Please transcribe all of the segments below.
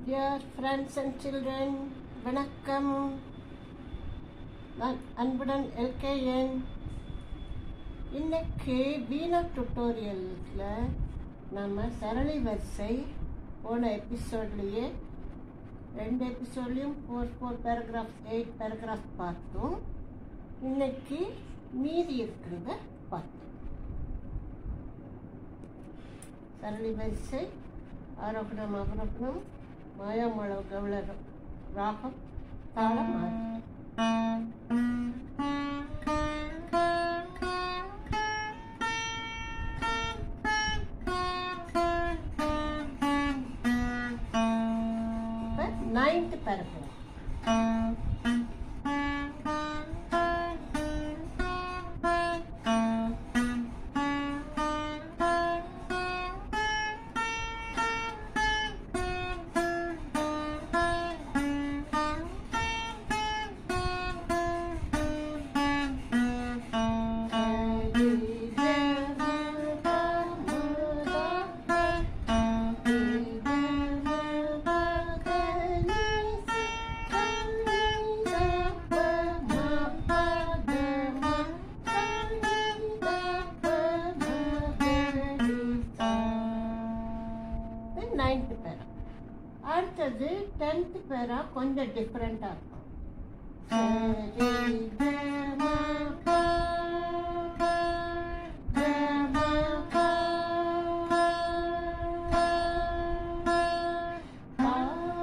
Dear friends and children வணக்கம் நான் அன்புடன் எல்கேஎன் இன்னைக்கு வீணா டுட்டோரியலில் நம்ம சரளி வரிசை போன எபிசோட்லேயே ரெண்டு எபிசோட்லேயும் four four paragraph eight paragraph பார்த்தோம் இன்னைக்கு மீதி இருக்கிறத பார்த்தோம் சரளி வரிசை ஆரோகணம் அவரோகணம் மாயாமளவு கவலகம் ராகம் தாளம் மாறி நைன்த் பேரகிராஃப் நைன்த் பேரா அடுத்தது டென்த் பேரா கொஞ்சம் டிஃப்ரெண்ட்டாக இருக்கும் சரி, க, ம, ப, க, ம, ப, ப,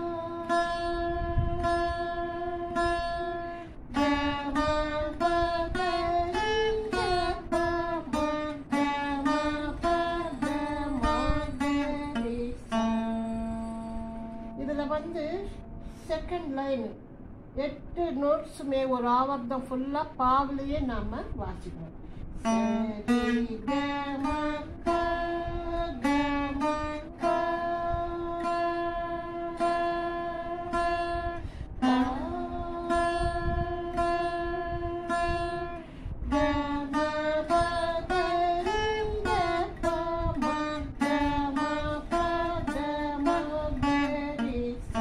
க, ம, ப, க, ரி, க, ப, ம, க, ம, ப, க, ம, க, ரி, சா. இதுல வந்து செகண்ட் லைன் எட்டு நோட்ஸுமே ஒரு ஆவர்த்தம் ஃபுல்லா பாவிலேயே நாம வாசிக்கணும் சரி, க, ம, ப, க, ம, ப, ப, க, ம, ப, க, ரி, க, ப, ம, க, ம, ப, க, ம, க, ரி, சா.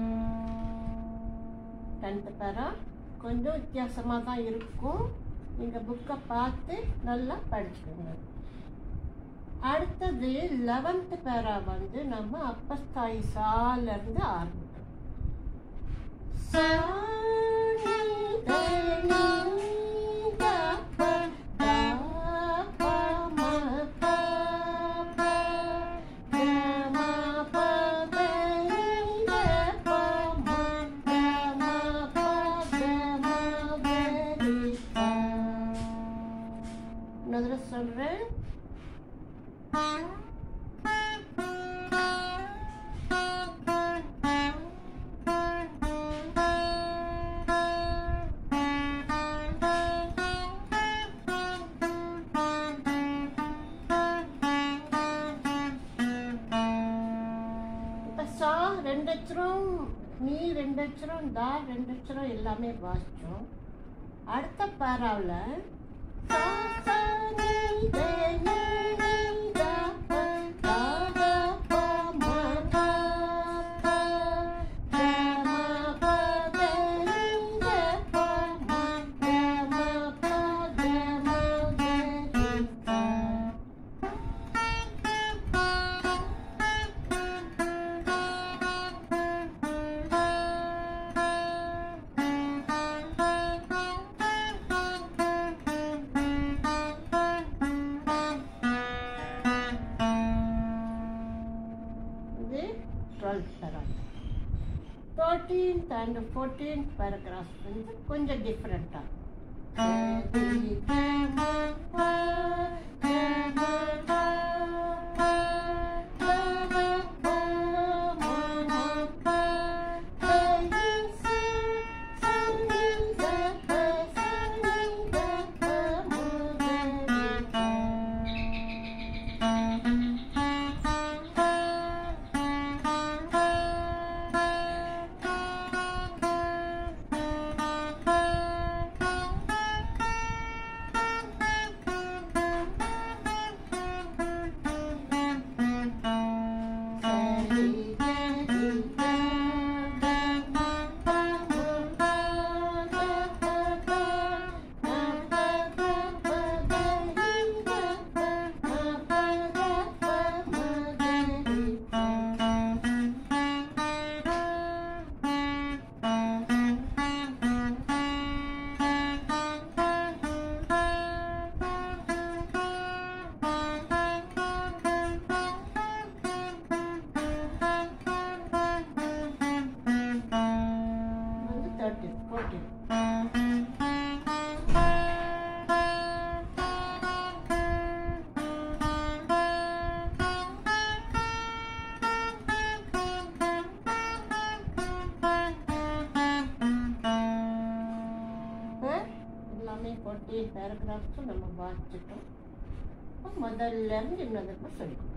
டென்த்து பேரா கொஞ்சம் வித்தியாசமாக தான் இருக்கும் நீங்கள் புக்கை பார்த்து நல்லா படிச்சுக்கோங்க அடுத்தது லெவன்த்து பேரா வந்து நம்ம அப்பஸ்தாயி சாலேருந்து ஆரம்பிக்கணும் சா, நீ, த, நீ, த, ப, த, ப, ம, ப, ப, க, ம, ப, க, ரி, க, ப, ம, க, ம, ப, க, ம, க, ரி, சா. இன்னொரு தடவை சொல்றேன் இப்ப சா ரெண்டு அச்சரம் நீ ரெண்டு அச்சரம் தா ரெண்டு அச்சரம் எல்லாமே வாசிச்சோம் அடுத்த பாராவில் சா சா நீ தே நீ நீ தா ப தா தா ப ம ப ப க ம ப க ரி க ப ம க ம ப க ம க ரி சா. இது twelfth paragraph thirteenth and fourteenth paragraph வந்து கொஞ்சம் டிஃப்ரெண்ட்டாக ஃபோர்டீன் பேராகிராஃப்ஸும் நம்ம வாசிச்சிட்டோம் அப்ப முதல்ல இருந்து இன்னொரு சொல்லிக்கணும்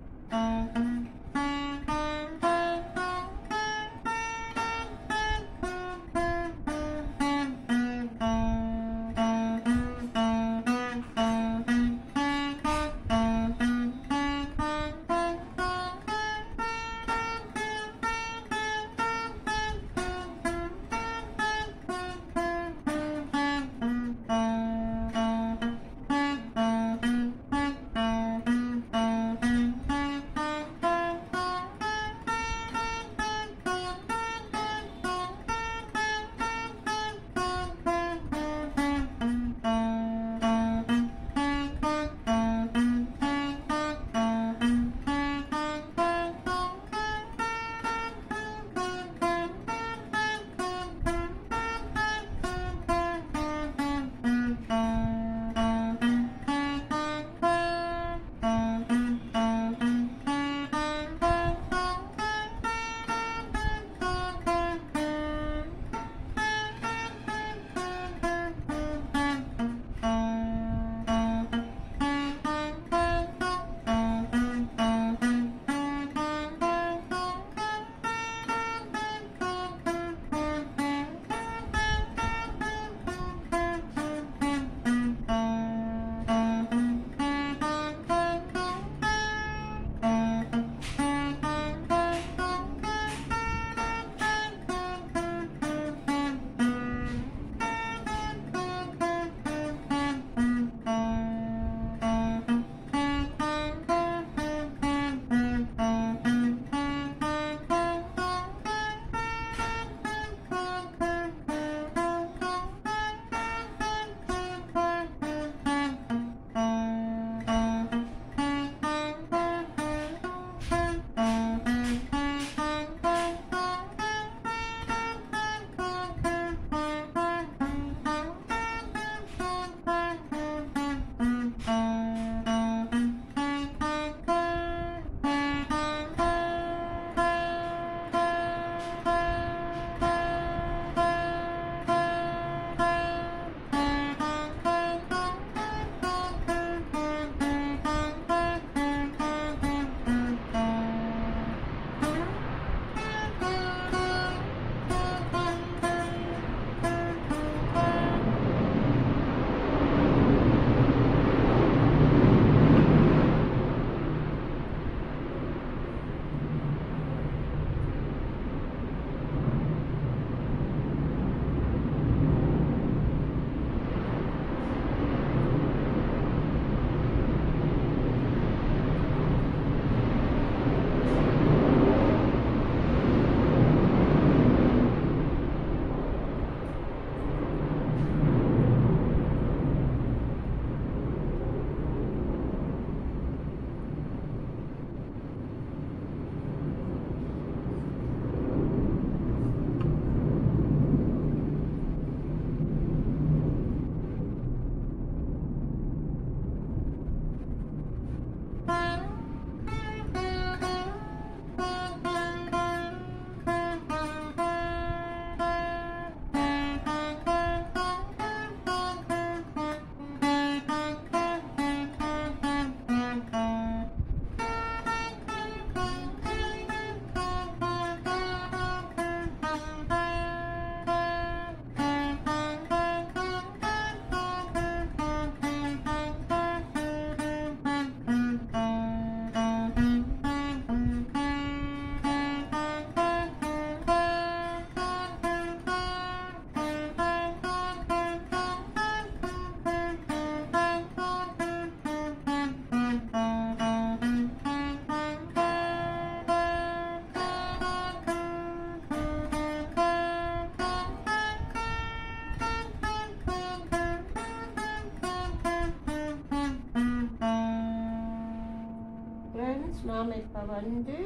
நாம் இப்போ வந்து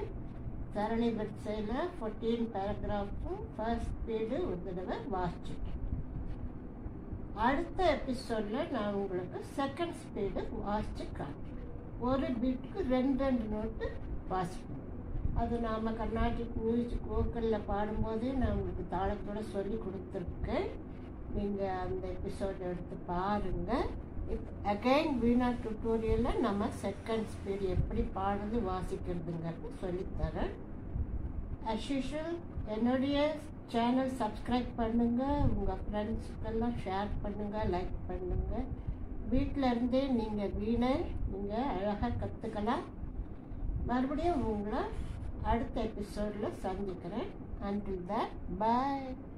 சரணி வரிசையில் ஃபோர்டீன் பேராகிராஃபும் ஃபர்ஸ்ட் ஸ்பீடு ஒரு தடவை வாசிச்சிட்டேன் அடுத்த எபிசோடில் நான் உங்களுக்கு செகண்ட் ஸ்பீடு வாசித்து காட்டுறேன் ஒரு பீட்டுக்கு ரெண்டு ரெண்டு நோட்டு வாசிப்போம் அது நாம் கர்நாடிக் மியூசிக் வோக்கலில் பாடும்போதே நான் உங்களுக்கு தாளத்தோட சொல்லி கொடுத்துருக்கேன் நீங்கள் அந்த எபிசோட் எடுத்து பாருங்கள் இப் அகைன் வீணா டுட்டோரியலில் நம்ம செகண்ட் ஸ்பீட் எப்படி பாடுறது வாசிக்கிறதுங்கிறது சொல்லித்தரேன் as usual என்னுடைய சேனல் சப்ஸ்கிரைப் பண்ணுங்கள் உங்கள் ஃப்ரெண்ட்ஸுக்கெல்லாம் ஷேர் பண்ணுங்கள் லைக் பண்ணுங்கள் வீட்டில் இருந்தே நீங்கள் வீணை நீங்கள் அழகாக கற்றுக்கலாம் மறுபடியும் உங்களை அடுத்த எபிசோடில் சந்திக்கிறேன் அண்டில் த பாய்